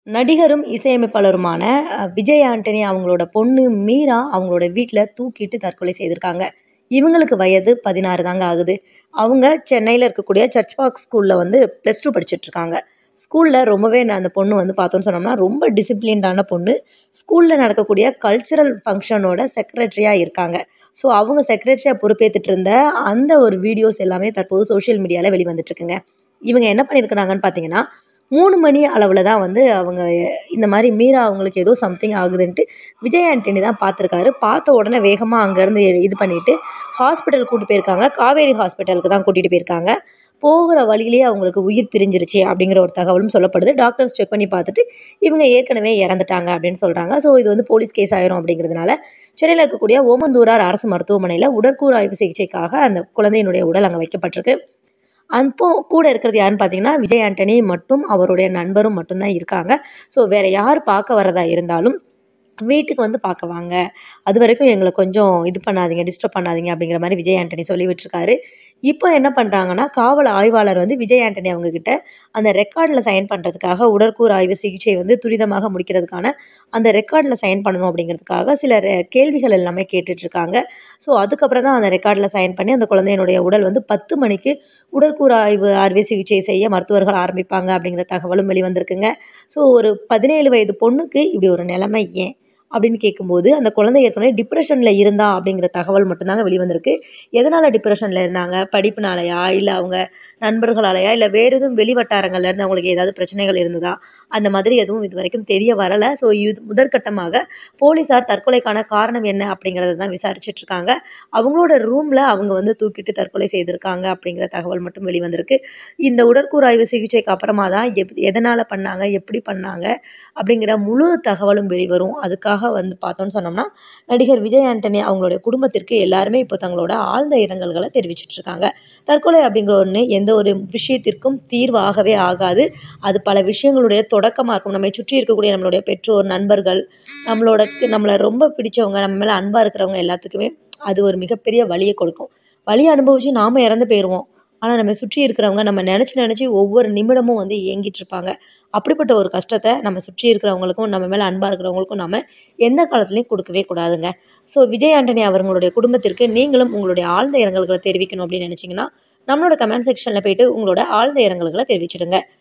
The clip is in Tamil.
நடிகரும் இசையமைப்பாளருமான அ, விஜய் ஆண்டனி அவங்களோட பொண்ணு மீரா அவங்களோட வீட்டில் தூக்கிட்டு தற்கொலை செய்திருக்காங்க இவங்களுக்கு வயது பதினாறு தாங்க ஆகுது அவங்க சென்னையில் இருக்கக்கூடிய சர்ச் பார்க் ஸ்கூலில் வந்து ப்ளஸ் டூ படிச்சுட்ருக்காங்க ஸ்கூலில் ரொம்பவே நான் அந்த பொண்ணு வந்து பார்த்தோன்னு சொன்னோம்னா ரொம்ப டிசிப்ளின்டான பொண்ணு ஸ்கூலில் நடக்கக்கூடிய கல்ச்சுரல் ஃபங்க்ஷனோட செக்ரட்டரியாக இருக்காங்க ஸோ அவங்க செக்ரட்டரியாக பொறுப்பேற்றுட்டு இருந்த அந்த ஒரு வீடியோஸ் எல்லாமே தற்போது சோஷியல் மீடியாவில் வெளிவந்துட்டுருக்குங்க இவங்க என்ன பண்ணியிருக்கிறாங்கன்னு பார்த்தீங்கன்னா மூணு மணி அளவில் தான் வந்து அவங்க இந்த மாதிரி மீரா அவங்களுக்கு ஏதோ சம்திங் ஆகுதுன்ட்டு விஜய் ஆண்டனி தான் பார்த்துருக்காரு பார்த்த உடனே வேகமாக அங்கேருந்து இது பண்ணிவிட்டு ஹாஸ்பிட்டல் கூட்டு போயிருக்காங்க காவேரி ஹாஸ்பிட்டலுக்கு தான் கூட்டிகிட்டு போயிருக்காங்க போகிற வழியிலேயே அவங்களுக்கு உயிர் பிரிஞ்சிருச்சு அப்படிங்கிற ஒரு தகவலும் சொல்லப்படுது டாக்டர்ஸ் செக் பண்ணி பார்த்துட்டு இவங்க ஏற்கனவே இறந்துட்டாங்க அப்படின்னு சொல்கிறாங்க ஸோ இது வந்து போலீஸ் கேஸ் ஆயிரும் அப்படிங்கிறதுனால சென்னையில் இருக்கக்கூடிய ஓமந்தூரார் அரசு மருத்துவமனையில் உடற்கூறு ஆய்வு சிகிச்சைக்காக அந்த குழந்தையினுடைய உடல் அங்கே வைக்கப்பட்டிருக்கு அப்போ கூட இருக்கிறது யாருன்னு பார்த்தீங்கன்னா விஜய் ஆண்டனி மட்டும் அவருடைய நண்பரும் மட்டும்தான் இருக்காங்க ஸோ வேறு யார் பார்க்க வரதா இருந்தாலும் வீட்டுக்கு வந்து பார்க்க வாங்க அது வரைக்கும் எங்களை கொஞ்சம் இது பண்ணாதீங்க டிஸ்டர்ப் பண்ணாதீங்க அப்படிங்கிற மாதிரி விஜய் ஆண்டனி சொல்லி விட்டுருக்காரு இப்போ என்ன பண்ணுறாங்கன்னா காவல் ஆய்வாளர் வந்து விஜய் ஆண்டனி அவங்கக்கிட்ட அந்த ரெக்கார்டில் சைன் பண்ணுறதுக்காக உடற்கூறு ஆய்வு சிகிச்சை வந்து துரிதமாக முடிக்கிறதுக்கான அந்த ரெக்கார்டில் சைன் பண்ணணும் அப்படிங்கிறதுக்காக சில ரெ- கேள்விகள் எல்லாமே கேட்டுட்ருக்காங்க ஸோ அதுக்கப்புறம் தான் அந்த ரெக்கார்டில் சைன் பண்ணி அந்த குழந்தையினுடைய உடல் வந்து பத்து மணிக்கு உடற்கூறு ஆய்வு அறுவை சிகிச்சை செய்ய மருத்துவர்கள் ஆரம்பிப்பாங்க அப்படிங்கிற தகவலும் வெளிவந்திருக்குங்க ஸோ ஒரு பதினேழு வயது பொண்ணுக்கு இப்படி ஒரு நிலைமை ஏன் அப்படின்னு கேட்கும்போது அந்த குழந்தை ஏற்கனவே டிப்ரெஷனில் இருந்தா அப்படிங்கிற தகவல் மட்டும்தாங்க வெளிவந்திருக்கு எதனால் டிப்ரெஷனில் இருந்தாங்க படிப்புனாலயா இல்லை அவங்க நண்பர்களாலயா இல்லை வேறு எதுவும் வெளி வட்டாரங்கள்ல இருந்து அவங்களுக்கு ஏதாவது பிரச்சனைகள் இருந்ததா அந்த மாதிரி எதுவும் இது வரைக்கும் தெரிய வரலை ஸோ இது முதற்கட்டமாக போலீஸார் தற்கொலைக்கான காரணம் என்ன அப்படிங்கிறத தான் விசாரிச்சுட்டு இருக்காங்க அவங்களோட ரூமில் அவங்க வந்து தூக்கிட்டு தற்கொலை செய்திருக்காங்க அப்படிங்கிற தகவல் மட்டும் வெளிவந்திருக்கு இந்த உடற்கூறு ஆய்வு சிகிச்சைக்கு அப்புறமா தான் எப் எதனால் பண்ணாங்க எப்படி பண்ணாங்க அப்படிங்கிற முழு தகவலும் வெளிவரும் அதுக்காக வந்து பார்த்தோன்னு சொன்னோம்னா நடிகர் விஜய் ஆண்டனி அவங்களுடைய குடும்பத்திற்கு எல்லாருமே இப்போ தங்களோட ஆழ்ந்த இரங்கல்களை தெரிவிச்சிட்டு இருக்காங்க தற்கொலை அப்படிங்கிற ஒன்று எந்த ஒரு விஷயத்திற்கும் தீர்வாகவே ஆகாது அது பல விஷயங்களுடைய தொடக்கமாக இருக்கும் நம்மை சுற்றி இருக்கக்கூடிய நம்மளுடைய பெற்றோர் நண்பர்கள் நம்மளோட நம்மளை ரொம்ப பிடிச்சவங்க நம்ம மேலே அன்பாக இருக்கிறவங்க எல்லாத்துக்குமே அது ஒரு மிகப்பெரிய வலியை கொடுக்கும் வலியை அனுபவித்து நாம் இறந்து போயிடுவோம் ஆனால் நம்ம சுற்றி இருக்கிறவங்க நம்ம நினச்சி நினச்சி ஒவ்வொரு நிமிடமும் வந்து ஏங்கிட்டு இருப்பாங்க அப்படிப்பட்ட ஒரு கஷ்டத்தை நம்ம சுற்றி இருக்கிறவங்களுக்கும் நம்ம மேலே அன்பாக இருக்கிறவங்களுக்கும் நம்ம எந்த காலத்துலையும் கொடுக்கவே கூடாதுங்க ஸோ விஜய் ஆண்டனி அவர்களுடைய குடும்பத்திற்கு நீங்களும் உங்களுடைய ஆழ்ந்த இரங்கல்களை தெரிவிக்கணும் அப்படின்னு நினச்சிங்கன்னா நம்மளோட கமெண்ட் செக்ஷனில் போயிட்டு உங்களோட ஆழ்ந்த இரங்கல்களை தெரிவிச்சிடுங்க